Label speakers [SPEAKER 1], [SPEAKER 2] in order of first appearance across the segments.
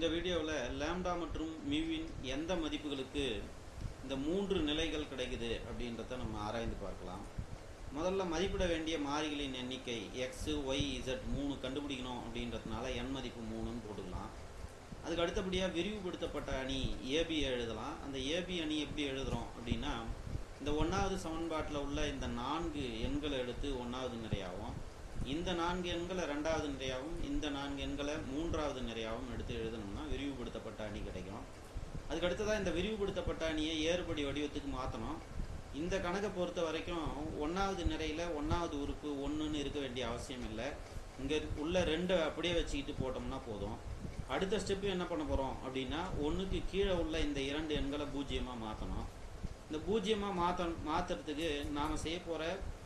[SPEAKER 1] இந்த வீடியோவில் லேம்டா மற்றும் மியூவின் எந்த மதிப்புகளுக்கு இந்த மூன்று நிலைகள் கிடைக்குது அப்படின்றத நம்ம ஆராய்ந்து பார்க்கலாம் முதல்ல மதிப்பிட வேண்டிய மாறிகளின் எண்ணிக்கை எக்ஸ் ஒய் இசட் மூணு கண்டுபிடிக்கணும் அப்படின்றதுனால எண் மதிப்பு மூணுன்னு போட்டுக்கலாம் அதுக்கு அடுத்தபடியாக விரிவுபடுத்தப்பட்ட அணி ஏபி எழுதலாம் அந்த ஏபி அணி எப்படி எழுதுகிறோம் அப்படின்னா இந்த ஒன்றாவது சமன்பாட்டில் உள்ள இந்த நான்கு எண்களை எடுத்து ஒன்றாவது நிறையாவும் இந்த நான்கு எண்களை ரெண்டாவது நிறையாவும் இந்த நான்கு எண்களை மூன்றாவது நிறையாவும் எடுத்து எழுதணும்னா விரிவுபடுத்தப்பட்ட அணி கிடைக்கும் அதுக்கு அடுத்ததாக இந்த விரிவுபடுத்தப்பட்ட அணியை ஏறுபடி வடிவத்துக்கு மாற்றணும் இந்த கணக்கை பொறுத்த வரைக்கும் ஒன்றாவது நிறையில் ஒன்றாவது உறுப்பு ஒன்றுன்னு இருக்க வேண்டிய அவசியம் இல்லை இங்கே உள்ள ரெண்டை அப்படியே வச்சுக்கிட்டு போட்டோம்னா போதும் அடுத்த ஸ்டெப்பு என்ன பண்ண போகிறோம் அப்படின்னா ஒன்றுக்கு கீழே உள்ள இந்த இரண்டு எண்களை பூஜ்ஜியமாக மாற்றணும் இந்த பூஜ்ஜியமாக மாற்ற மாற்றுறதுக்கு நாம் செய்ய போகிற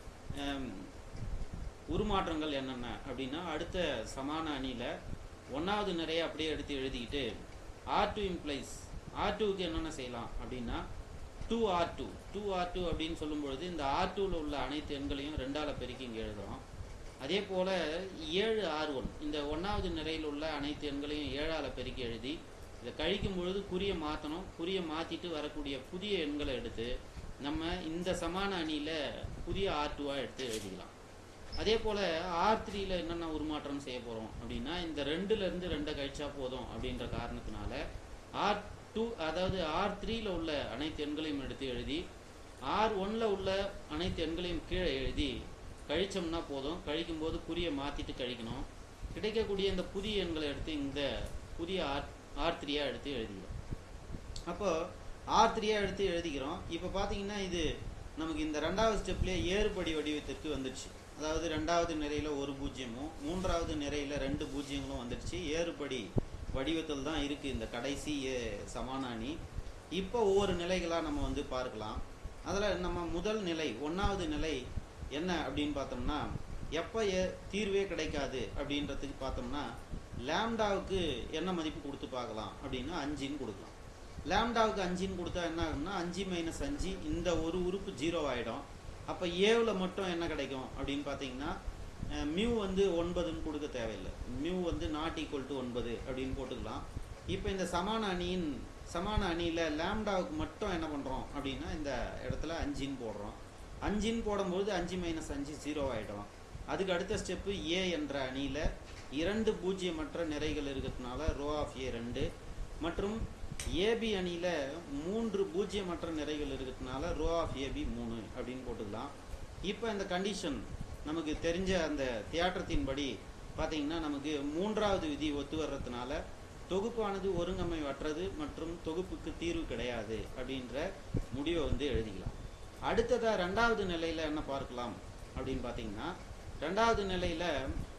[SPEAKER 1] உருமாற்றங்கள் என்னென்ன அப்படின்னா அடுத்த சமான அணியில் ஒன்றாவது நிறைய அப்படியே எடுத்து எழுதிக்கிட்டு ஆர் டூ இம்ப்ளைஸ் ஆர் டூவுக்கு என்னென்ன செய்யலாம் அப்படின்னா two R two two R two அப்படின்னு சொல்லும்பொழுது இந்த ஆர் டூவில் உள்ள அனைத்து எண்களையும் ரெண்டால் பெருக்கி இங்கே எழுதுகிறோம் அதே போல் ஏழு ஆர் ஒன் இந்த ஒன்றாவது நிறையில் உள்ள அனைத்து எண்களையும் ஏழால் பெருக்கி எழுதி இதை கழிக்கும் பொழுது குறிய மாற்றணும் குறிய மாற்றிட்டு வரக்கூடிய புதிய எண்களை எடுத்து நம்ம இந்த சமான அணியில் புதிய ஆர் டூவாக எடுத்து எழுதிக்கலாம் அதே போல் ஆர் த்ரீயில் என்னென்ன உருமாற்றம் செய்ய போகிறோம் அப்படின்னா இந்த ரெண்டுலேருந்து ரெண்டை கழிச்சா போதும் அப்படின்ற காரணத்தினால ஆர் டூ அதாவது ஆர் த்ரீயில் உள்ள அனைத்து எண்களையும் எடுத்து எழுதி ஆர் ஒன்னில் உள்ள அனைத்து எண்களையும் கீழே எழுதி கழிச்சோம்னா போதும் கழிக்கும் போது குறியை மாற்றிட்டு கழிக்கணும் கிடைக்கக்கூடிய இந்த புதிய எண்களை எடுத்து இந்த புதிய ஆர் ஆர் த்ரீயாக எடுத்து எழுதிக்கிறோம் அப்போ ஆர் த்ரீயாக எடுத்து எழுதிக்கிறோம் இப்போ பார்த்தீங்கன்னா இது நமக்கு இந்த ரெண்டாவது ஸ்டெப்லேயே ஏறுபடி வடிவத்திற்கு வந்துடுச்சு அதாவது ரெண்டாவது நிறையில் ஒரு பூஜ்ஜியமும் மூன்றாவது நிறையில் ரெண்டு பூஜ்ஜியங்களும் வந்துடுச்சு ஏறுபடி வடிவத்தில் தான் இருக்குது இந்த கடைசி சமானாணி இப்போ ஒவ்வொரு நிலைகளாக நம்ம வந்து பார்க்கலாம் அதில் நம்ம முதல் நிலை ஒன்றாவது நிலை என்ன அப்படின்னு பார்த்தோம்னா எப்போ ஏ தீர்வே கிடைக்காது அப்படின்றதுக்கு பார்த்தோம்னா லேம்டாவுக்கு என்ன மதிப்பு கொடுத்து பார்க்கலாம் அப்படின்னா அஞ்சுன்னு கொடுக்கலாம் லேம்டாவுக்கு அஞ்சுன்னு கொடுத்தா என்ன ஆகும்னா அஞ்சு மைனஸ் அஞ்சு இந்த ஒரு உறுப்பு ஜீரோ ஆகிடும் அப்போ ஏவில் மட்டும் என்ன கிடைக்கும் அப்படின்னு பார்த்தீங்கன்னா மியூ வந்து ஒன்பதுன்னு கொடுக்க தேவையில்லை மியூ வந்து நாட் ஈக்குவல் டு ஒன்பது அப்படின்னு போட்டுக்கலாம் இப்போ இந்த சமான அணியின் சமான அணியில் லேம்டாவுக்கு மட்டும் என்ன பண்ணுறோம் அப்படின்னா இந்த இடத்துல அஞ்சுன்னு போடுறோம் அஞ்சுன்னு போடும்போது அஞ்சு மைனஸ் அஞ்சு ஜீரோ ஆகிடும் அதுக்கு அடுத்த ஸ்டெப்பு ஏ என்ற அணியில் இரண்டு பூஜ்ஜியமற்ற நிறைகள் இருக்கிறதுனால ரோ ஆஃப் ஏ ரெண்டு மற்றும் ஏபி அணியில் மூன்று பூஜ்ஜியமற்ற நிறைகள் இருக்கிறதுனால ரோ ஆஃப் ஏபி மூணு அப்படின்னு போட்டுக்கலாம் இப்போ இந்த கண்டிஷன் நமக்கு தெரிஞ்ச அந்த தியாற்றத்தின்படி பார்த்தீங்கன்னா நமக்கு மூன்றாவது விதி ஒத்து வர்றதுனால தொகுப்பானது ஒருங்கமைவற்றது மற்றும் தொகுப்புக்கு தீர்வு கிடையாது அப்படின்ற முடிவை வந்து எழுதிக்கலாம் அடுத்ததாக ரெண்டாவது நிலையில் என்ன பார்க்கலாம் அப்படின்னு பார்த்தீங்கன்னா ரெண்டாவது நிலையில்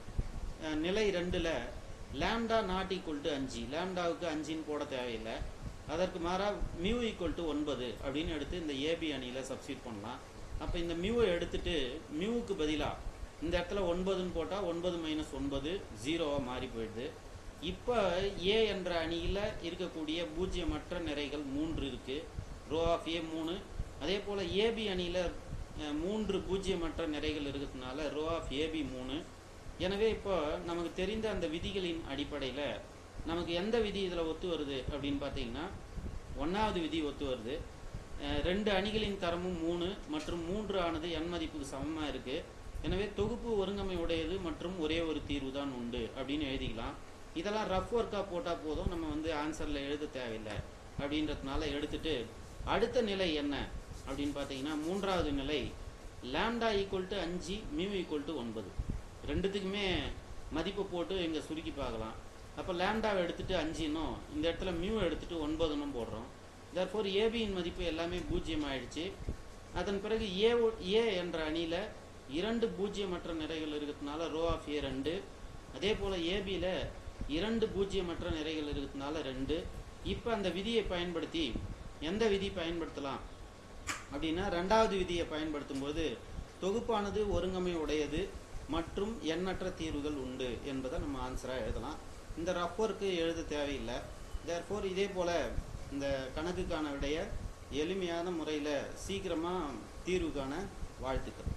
[SPEAKER 1] நிலை ரெண்டில் லேம்டா நாட் ஈக்குவல் டு அஞ்சு லேம்டாவுக்கு அஞ்சுன்னு போட தேவையில்லை அதற்கு மாறாக மியூ ஈக்குவல் டு ஒன்பது அப்படின்னு எடுத்து இந்த ஏபி அணியில் சப்ஸ்டியூட் பண்ணலாம் அப்போ இந்த மியூவை எடுத்துட்டு மியூவுக்கு பதிலாக இந்த இடத்துல ஒன்பதுன்னு போட்டால் ஒன்பது மைனஸ் ஒன்பது ஜீரோவாக மாறி போயிடுது இப்போ ஏ என்ற அணியில் இருக்கக்கூடிய பூஜ்ஜியமற்ற நிறைகள் மூன்று இருக்குது ரோ ஆஃப் ஏ மூணு அதே போல் ஏபி அணியில் மூன்று பூஜ்ஜியமற்ற நிறைகள் இருக்கிறதுனால ரோ ஆஃப் ஏபி மூணு எனவே இப்போ நமக்கு தெரிந்த அந்த விதிகளின் அடிப்படையில் நமக்கு எந்த விதி இதில் ஒத்து வருது அப்படின்னு பார்த்தீங்கன்னா ஒன்றாவது விதி ஒத்து வருது ரெண்டு அணிகளின் தரமும் மூணு மற்றும் மூன்று ஆனது எண் மதிப்புக்கு சமமாக இருக்குது எனவே தொகுப்பு ஒருங்கமை உடையது மற்றும் ஒரே ஒரு தீர்வு தான் உண்டு அப்படின்னு எழுதிக்கலாம் இதெல்லாம் ரஃப் ஒர்க்காக போட்டால் போதும் நம்ம வந்து ஆன்சரில் எழுத தேவையில்லை அப்படின்றதுனால எடுத்துட்டு அடுத்த நிலை என்ன அப்படின்னு பார்த்தீங்கன்னா மூன்றாவது நிலை லேம்டா ஈக்குவல் டு அஞ்சு மியூ ஈக்குவல் டு ஒன்பது ரெண்டுத்துக்குமே மதிப்பு போட்டு இங்கே சுருக்கி பார்க்கலாம் அப்போ லேம்டாவை எடுத்துட்டு அஞ்சுன்னும் இந்த இடத்துல மியூ எடுத்துட்டு ஒன்பதுன்னும் போடுறோம் தற்போது ஏபியின் மதிப்பு எல்லாமே பூஜ்ஜியம் ஆயிடுச்சு அதன் பிறகு ஏ ஏ என்ற அணியில் இரண்டு பூஜ்ஜியமற்ற நிறைகள் இருக்கிறதுனால ரோ ஆஃப் ஏ ரெண்டு அதே போல் ஏபியில் இரண்டு பூஜ்ஜியமற்ற நிறைகள் இருக்கிறதுனால ரெண்டு இப்போ அந்த விதியை பயன்படுத்தி எந்த விதி பயன்படுத்தலாம் அப்படின்னா ரெண்டாவது விதியை பயன்படுத்தும் போது தொகுப்பானது ஒருங்கமை உடையது மற்றும் எண்ணற்ற தீர்வுகள் உண்டு என்பதை நம்ம ஆன்சராக எழுதலாம் இந்த ரஃப் ஒர்க்கு எழுத தேவையில்லை தேர்ஃபோர் இதே போல் இந்த கணக்குக்கான விடைய எளிமையான முறையில் சீக்கிரமாக தீர்வு காண வாழ்த்துக்கள்